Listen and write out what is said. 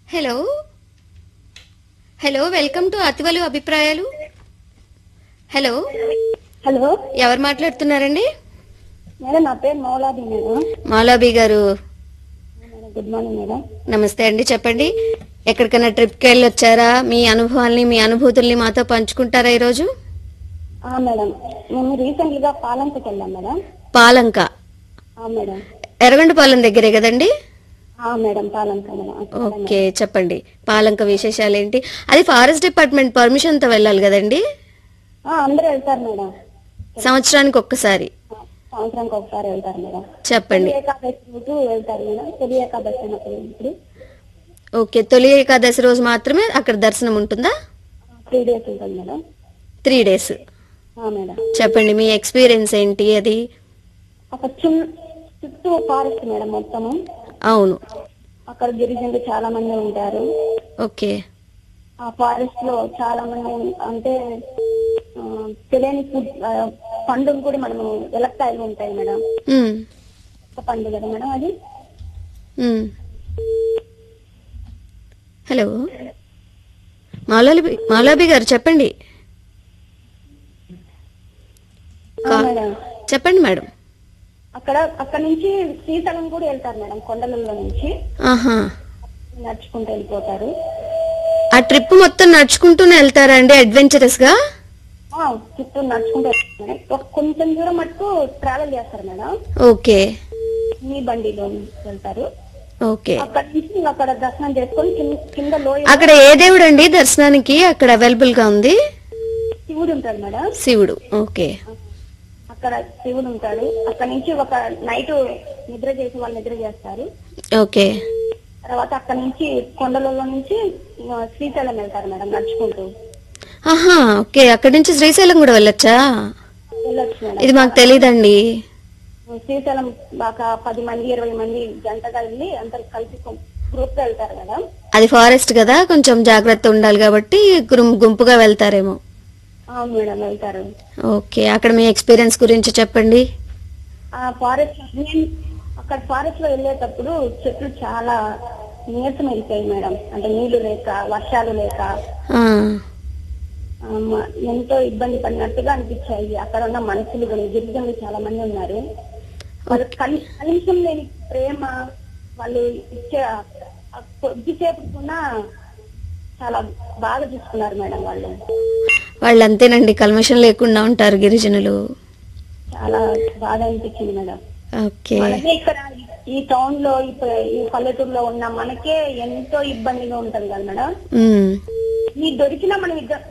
Hello hello welcome to అతివలు అభిప్రాయాలు hello hello ఎవరు మాట్లాడుతున్నారండి మేడం నా పేరు మౌలాది మేడం మాలాబీ గారు మేడం గుడ్ మార్నింగ్ మేడం నమస్తే అండి చెప్పండి ఎక్కడికైనా ట్రిప్కి వెళ్ళి వచ్చారా మీ అనుభవాల్ని మీ అనుభూతుల్ని మాతో పంచుకుంటారా ఈరోజు ఆ మేడం మేము రీసెంట్ గా పాలంకకి వెళ్ళాం మేడం పాలంక ఆ మేడం ఎర్రగొండపాలెం దగ్గరే కదండి ఆ మేడం పాలంక మేడం అక్కడ వెళ్ళాం. ఓకే చెప్పండి పాలంక విశేషాలు ఏంటి అది ఫారెస్ట్ డిపార్ట్మెంట్ పర్మిషన్ తో వెళ్ళాలి కదండి ఆ, అందరూ వెళ్తారు మేడం సంవత్సరానికి ఒక్కసారి ఆ, సంవత్సరానికి ఒకసారి వెళ్తారు మేడం చెప్పండి తొలి ఏకాదశి రోజు వెళ్తారు మేడం తొలి ఏకాదశి అన్నప్పుడు ఇప్పుడు ఓకే తొలి ఏకాదశి రోజు మాత్రమే అక్కడ దర్శనం ఉంటుందా త్రీ డేస్ ఉంటుంది మేడం త్రీ డేస్ ఆ మేడం చెప్పండి మీ ఎక్స్పీరియన్స్ ఏంటి అది అక్కడ చిన్న చుట్టూ ఫారెస్ట్ మేడం మొత్తము అవును అక్కడ గిరిజనులు చాలా మంది ఉంటారు ఓకే ఆ ఫారెస్ట్ లో చాలా మంది అంటే ఆ, తెలియని ఫుడ్ ఆ, పండుగ కూడా మనము ఎలక్కాయలు ఉంటాయి మేడం ఉమ్, ఒక పండుగ కదా మేడం అది ఉమ్. హలో మాలాబి మాలాబి గారు చెప్పండి ఆ, కా- మేడం చెప్పండి మేడం అక్కడ అక్కడ నుంచి శ్రీశైలం కూడా వెళ్తారు మేడం కొండలలో నుంచి ఆహా నడుచుకుంటూ వెళ్ళిపోతారు ఆ ట్రిప్ మొత్తం నడుచుకుంటూనే వెళ్తారా అండి అడ్వెంచరస్ గా ఆ, చుట్టూ నడుచుకుంటూ వెళ్తారు మేడం ఒక కొంచెం దూరం మటుకు ట్రావెల్ చేస్తారు మేడం ఓకే మీ బండిలో వెళ్తారు ఓకే అక్కడ నుంచి ఇంకా అక్కడ దర్శనం చేసుకొని కింద- కింద లోయ అక్కడ ఏ దేవుడు అండి దర్శనానికి అక్కడ అవైలబుల్ గా ఉంది శివుడు ఉంటాడు మేడం శివుడు ఓకే అక్కడ శివుడు ఉంటాడు అక్కడ నుంచి ఒక నైట్ నిద్ర చేసి వాళ్ళు నిద్ర చేస్తారు ఓకే తర్వాత అక్కడ నుంచి కొండలలో నుంచి ఆ, శ్రీశైలం వెళ్తారు మేడం నడుచుకుంటూ ఆహా ఓకే అక్కడి నుంచి శ్రీశైలం కూడా వెళ్ళొచ్చా వెళ్ళొచ్చు మేడం ఇది మాకు తెలీదండి శ్రీశైలం బాగా పది మంది ఇరవై మంది జంటగా వెళ్ళి అందరు కలిసి గ్రూప్ గా వెళ్తారు మేడం అది ఫారెస్ట్ కదా కొంచెం జాగ్రత్త ఉండాలి కాబట్టి గుం- గుంపుగా వెళ్తారేమో అవును మేడం వెళ్తారు ఓకే అక్కడ మీ ఎక్స్పీరియన్స్ గురించి చెప్పండి ఆ ఫారెస్ట్ నేను అక్కడ ఫారెస్ట్ లో వెళ్ళేటప్పుడు చెట్లు చాలా నీరసం వెళ్ళిపోయాయి మేడం అంటే నీళ్లు లేక వర్షాలు లేక ఆ, ఆ, మ- ఎంతో ఇబ్బంది పడినట్టుగా అనిపించాయి అక్కడ ఉన్న మనుషులు కానీ గిరిజనులు చాలా మంది ఉన్నారు వాళ్ళు కని- కనీసం లేని ప్రేమ వాళ్ళు ఇచ్చే ఆ కొద్దిసేపు కూడా చాలా బాగా చూసుకున్నారు మేడం వాళ్ళు వాళ్ళు అంతేనండి కల్మషం లేకుండా ఉంటారు గిరిజనులు చాలా బాగా అనిపించింది మేడం ఓకే మనకే ఇక్కడ ఈ- ఈ టౌన్ లో ఈ ప- ఈ పల్లెటూరులో ఉన్న మనకే ఎంతో ఇబ్బందిగా ఉంటది కదా మేడం ఉమ్. ఈ దొరికిన మనం ఇద్దరు